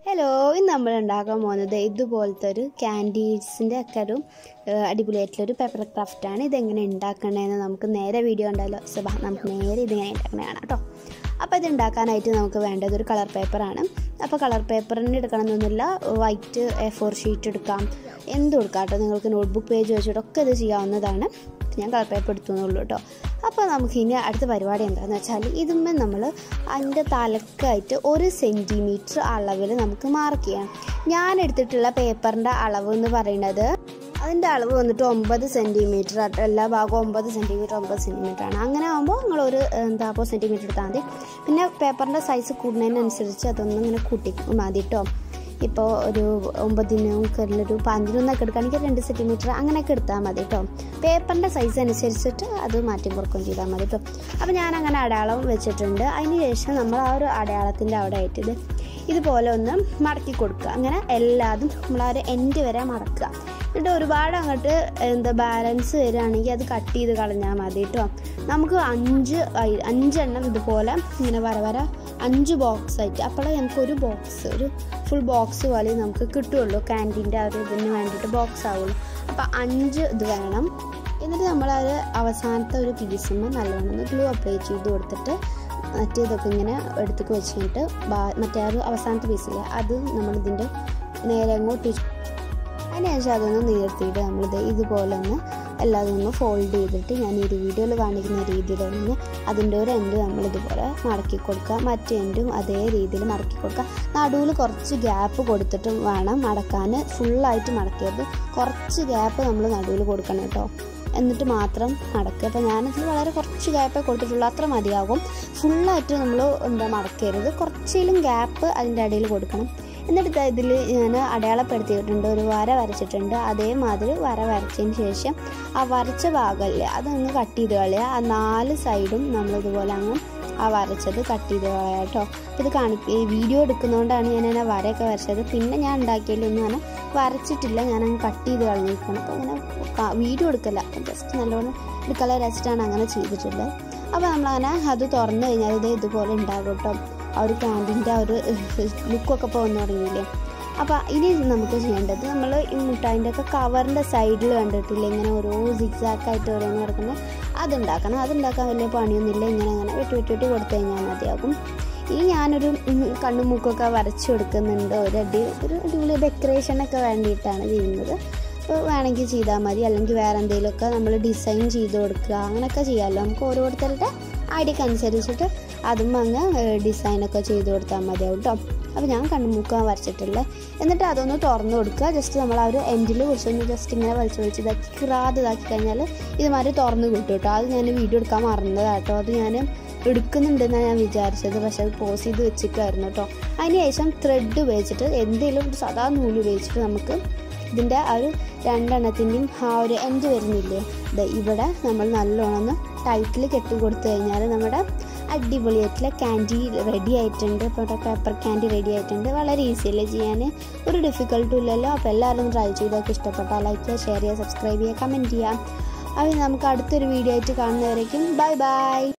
hello ഇന്ന് നമ്മൾ ഉണ്ടാക്കാൻ പോകുന്നത് ഇതുപോലത്തെ ഒരു ക്യാൻഡീസിൻ്റെ ഒക്കെ ഒരു ഏഹ്, അടിപൊളിയായിട്ടുള്ളൊരു പേപ്പർ ക്രാഫ്റ്റാണ് ഇതെങ്ങനെ ഉണ്ടാക്കണേന്ന് നമുക്ക് നേരെ വീഡിയോ ഉണ്ടല്ലോ സോ ബാ, നമുക്ക് നേരെ ഇതിങ്ങനെ ഉണ്ടാക്കണേ കാണാം കേട്ടോ അപ്പോൾ ഇത് ഉണ്ടാക്കാനായിട്ട് നമുക്ക് വേണ്ടത് ഒരു കളർ പേപ്പറാണ് അപ്പോൾ കളർ പേപ്പറിന് എടുക്കണമെന്നൊന്നുമില്ല വൈറ്റ് എ ഫോർ ഷീറ്റ് എടുക്കാം എന്തും എടുക്കാം കേട്ടോ നിങ്ങൾക്ക് നോട്ട്ബുക്ക് പേജ് വെച്ചിട്ടൊക്കെ ഇത് ചെയ്യാവുന്നതാണ് ഞാൻ കളർ പേപ്പർ എടുത്തു എന്നുള്ളൂ കേട്ടോ അപ്പോൾ നമുക്ക് ഇനി അടുത്ത പരിപാടി എന്താണെന്ന് വെച്ചാൽ ഇതുമ്മേ നമ്മൾ അതിൻ്റെ തലക്കായിട്ട് ഒരു സെൻറ്റിമീറ്റർ അളവിൽ നമുക്ക് മാർക്ക് ചെയ്യാം ഞാൻ എടുത്തിട്ടുള്ള പേപ്പറിൻ്റെ അളവ് എന്ന് പറയുന്നത് അതിൻ്റെ അളവ് വന്നിട്ട് ഒമ്പത് സെൻറ്റിമീറ്റർ എല്ലാ ഭാഗവും ഒമ്പത് സെൻറ്റിമീറ്റർ ഒമ്പത് സെൻറ്റിമീറ്റർ ആണ് അങ്ങനെ ആകുമ്പോൾ നിങ്ങളൊരു എന്താ അപ്പോൾ സെൻറ്റിമീറ്റർ എടുത്താൽ മതി പിന്നെ പേപ്പറിൻ്റെ സൈസ് കൂടുന്നതിനനുസരിച്ച് അതൊന്നും ഇങ്ങനെ കൂട്ടി മതി കേട്ടോ ഇപ്പോൾ ഒരു ഒമ്പതിനും ഒരു പതിനൊന്നൊക്കെ എടുക്കുകയാണെങ്കിൽ രണ്ട് സെൻറ്റിമീറ്റർ അങ്ങനെയൊക്കെ എടുത്താൽ മതി കേട്ടോ പേപ്പറിൻ്റെ സൈസ് അനുസരിച്ചിട്ട് അത് മാറ്റി കുറക്കുകയും ചെയ്താൽ മതി കേട്ടോ അപ്പോൾ ഞാൻ അങ്ങനെ അടയാളം വെച്ചിട്ടുണ്ട് അതിന് ശേഷം നമ്മൾ ആ ഒരു അടയാളത്തിൻ്റെ അവിടെ ആയിട്ട് ഇത് ഇതുപോലെ ഒന്ന് മടക്കി കൊടുക്കുക അങ്ങനെ എല്ലാതും നമ്മൾ ആ ഒരു എൻഡ് വരെ മടക്കുക എന്നിട്ട് ഒരുപാട് അങ്ങോട്ട് എന്താ ബാലൻസ് വരികയാണെങ്കിൽ അത് കട്ട് ചെയ്ത് കളഞ്ഞാൽ മതി കേട്ടോ നമുക്ക് അഞ്ച് ഐ- അഞ്ചെണ്ണം ഇതുപോലെ ഇങ്ങനെ വര വര അഞ്ച് ബോക്സ് ആയിട്ട് അപ്പോഴേ നമുക്ക് ഒരു ബോക്സ് ഒരു ഫുൾ ബോക്സ് പോലെ നമുക്ക് കിട്ടുള്ളൂ ക്യാൻറ്റീൻ്റെ ആ ഒരു ഇതിന് വേണ്ടിയിട്ട് ബോക്സ് ആവുള്ളൂ അപ്പോൾ അഞ്ച് ഇത് വേണം എന്നിട്ട് നമ്മൾ അത് അവസാനത്തെ ഒരു പീസുമ്പോൾ നല്ലോണം ഒന്ന് ഗ്ലൂ അപ്ലൈ ചെയ്ത് കൊടുത്തിട്ട് മറ്റേതൊക്കെ ഇങ്ങനെ എടുത്തേക്ക് വെച്ചിട്ട് ബാ- മറ്റേ ആ ഒരു അവസാനത്തെ പീസില്ലേ അത് നമ്മളിതിൻ്റെ നേരെ അങ്ങോട്ട് ഇട്ട് അതിനുശേഷം അതൊന്ന് നീർത്തിയിട്ട് നമ്മളിത് ഇതുപോലെ ഒന്ന് എല്ലാതും ഒന്ന് ഫോൾഡ് ചെയ്തിട്ട് ഞാൻ ഈ വീഡിയോയിൽ കാണിക്കുന്ന രീതിയിൽ ഒന്ന് അതിൻ്റെ ഒരു എൻഡ് നമ്മളിതുപോലെ മടക്കി കൊടുക്കുക മറ്റേ എൻഡും അതേ രീതിയിൽ മടക്കി കൊടുക്കുക നടുവിൽ കുറച്ച് ഗ്യാപ്പ് കൊടുത്തിട്ട് വേണം മടക്കാൻ ഫുള്ളായിട്ട് മടക്കരുത് കുറച്ച് ഗ്യാപ്പ് നമ്മൾ നടുവിൽ കൊടുക്കണം കേട്ടോ എന്നിട്ട് മാത്രം മടക്കുക അപ്പോൾ ഞാനതിൽ വളരെ കുറച്ച് ഗ്യാപ്പേ കൊടുത്തിട്ടുള്ളൂ അത്ര മതിയാകും ഫുള്ളായിട്ട് നമ്മൾ എന്താ മടക്കരുത് കുറച്ചേലും ഗ്യാപ്പ് അതിൻ്റെ ഇടയിൽ കൊടുക്കണം എന്നിട്ട് ഇതിൽ ഞാൻ അടയാളപ്പെടുത്തിയിട്ടുണ്ട് ഒരു വര വരച്ചിട്ടുണ്ട് അതേമാതിരി വര വരച്ചതിന് ശേഷം ആ വരച്ച ഭാഗമല്ലേ അതൊന്ന് കട്ട് ചെയ്ത് കളയുക ആ നാല് സൈഡും നമ്മളിതുപോലെ അങ്ങ് ആ വരച്ചത് കട്ട് ചെയ്ത് കളയുക കേട്ടോ അപ്പോൾ ഇത് കാണി ഈ വീഡിയോ എടുക്കുന്നതുകൊണ്ടാണ് ഞാൻ അങ്ങനെ വരയൊക്കെ വരച്ചത് പിന്നെ ഞാൻ ഉണ്ടാക്കിയതിലൊന്നും അങ്ങനെ വരച്ചിട്ടില്ല ഞാൻ അങ്ങ് കട്ട് ചെയ്ത് കളഞ്ഞിരിക്കണം അപ്പോൾ അങ്ങനെ ക- വീഡിയോ എടുക്കല്ല ജസ്റ്റ് നല്ലോണം എടുക്കാനുള്ള രസിറ്റാണ് അങ്ങനെ ചെയ്തിട്ടുള്ളത് അപ്പോൾ നമ്മളങ്ങനെ അത് തുറന്നു കഴിഞ്ഞാൽ ഇത് ഇതുപോലെ ഉണ്ടാകും കേട്ടോ ആ ഒരു ക്യാൻറ്റീൻ്റെ ആ ഒരു ലുക്കൊക്കെ ഇപ്പോൾ വന്നു തുടങ്ങിയില്ലേ അപ്പോൾ ഇനി നമുക്ക് ചെയ്യേണ്ടത് നമ്മൾ ഈ മുട്ടായിൻ്റെ ഒക്കെ കവറിൻ്റെ സൈഡിൽ കണ്ടിട്ടില്ലേ ഇങ്ങനെ ഓരോ സിക്സാക്കായിട്ട് ഓരോന്ന് കിടക്കുന്നത് അതുണ്ടാക്കണം അതുണ്ടാക്കാൻ വലിയ പണിയൊന്നുമില്ല ഇങ്ങനെ അങ്ങനെ വെട്ടി വെട്ടി വെട്ടി കൊടുത്തു കഴിഞ്ഞാൽ മതിയാകും ഈ ഞാനൊരു ഉം, കണ്ണും മൂക്കൊക്കെ വരച്ചു കൊടുക്കുന്നുണ്ട് ഒരു അടി ഒരു അടിപൊളി ഡെക്കറേഷനൊക്കെ വേണ്ടിയിട്ടാണ് ചെയ്യുന്നത് അപ്പോൾ വേണമെങ്കിൽ ചെയ്താൽ മതി അല്ലെങ്കിൽ വേറെ എന്തെങ്കിലുമൊക്കെ നമ്മൾ ഡിസൈൻ ചെയ്ത് കൊടുക്കുക അങ്ങനെയൊക്കെ ചെയ്യാമല്ലോ നമുക്ക് ഓരോരുത്തരുടെ ഐഡിയക്ക് അനുസരിച്ചിട്ട് അതും അങ്ങ് ഡിസൈനൊക്കെ ചെയ്ത് കൊടുത്താൽ മതിയാവും കേട്ടോ അപ്പോൾ ഞാൻ കണ്ണുമൂക്കാൻ വരച്ചിട്ടുള്ളത് എന്നിട്ട് അതൊന്ന് തുറന്ന് കൊടുക്കുക ജസ്റ്റ് നമ്മൾ ആ ഒരു എൻഡിൽ കുറിച്ചൊന്ന് ജസ്റ്റ് ഇങ്ങനെ വലിച്ചു വലിച്ച് ഇതാക്കി കിറാതെ ഇതാക്കി കഴിഞ്ഞാൽ ഇതുമാതിരി തുറന്ന് കിട്ടും കേട്ടോ അത് ഞാൻ വീഡിയോ എടുക്കാൻ മറന്നതാണ് കേട്ടോ അത് ഞാൻ എടുക്കുന്നുണ്ടെന്നാണ് ഞാൻ വിചാരിച്ചത് പക്ഷെ അത് പോസ് ചെയ്ത് വെച്ചിട്ടായിരുന്നു കേട്ടോ അതിന് ശേഷം ത്രെഡ് ഉപയോഗിച്ചിട്ട് എന്തെങ്കിലും ഒരു സാധാ നൂല് ഉപയോഗിച്ചിട്ട് നമുക്ക് ഇതിൻ്റെ ആ ഒരു രണ്ടെണ്ണത്തിൻ്റെയും ആ ഒരു എൻഡ് വരുന്നില്ലേ ഇത് ഇവിടെ നമ്മൾ നല്ലോണം ഒന്ന് ടൈറ്റിൽ കെട്ടി കൊടുത്തു കഴിഞ്ഞാൽ നമ്മുടെ അടിപൊളിയായിട്ടുള്ള ക്യാൻഡി റെഡി ആയിട്ടുണ്ട് ഇപ്പോൾ പേപ്പർ ക്യാൻഡി റെഡി ആയിട്ടുണ്ട് വളരെ ഈസി അല്ലേ ചെയ്യാൻ ഒരു ഡിഫിക്കൽട്ടും ഇല്ലല്ലോ അപ്പോൾ എല്ലാവരും ട്രൈ ചെയ്തൊക്കെ ഇഷ്ടപ്പെട്ടാൽ ലൈക്ക് ചെയ്യുക ഷെയർ ചെയ്യുക സബ്സ്ക്രൈബ് ചെയ്യുക കമൻറ്റ് ചെയ്യുക അപ്പോൾ നമുക്ക് അടുത്തൊരു വീഡിയോ ആയിട്ട് കാണുന്നവരേക്കും ബൈ ബൈ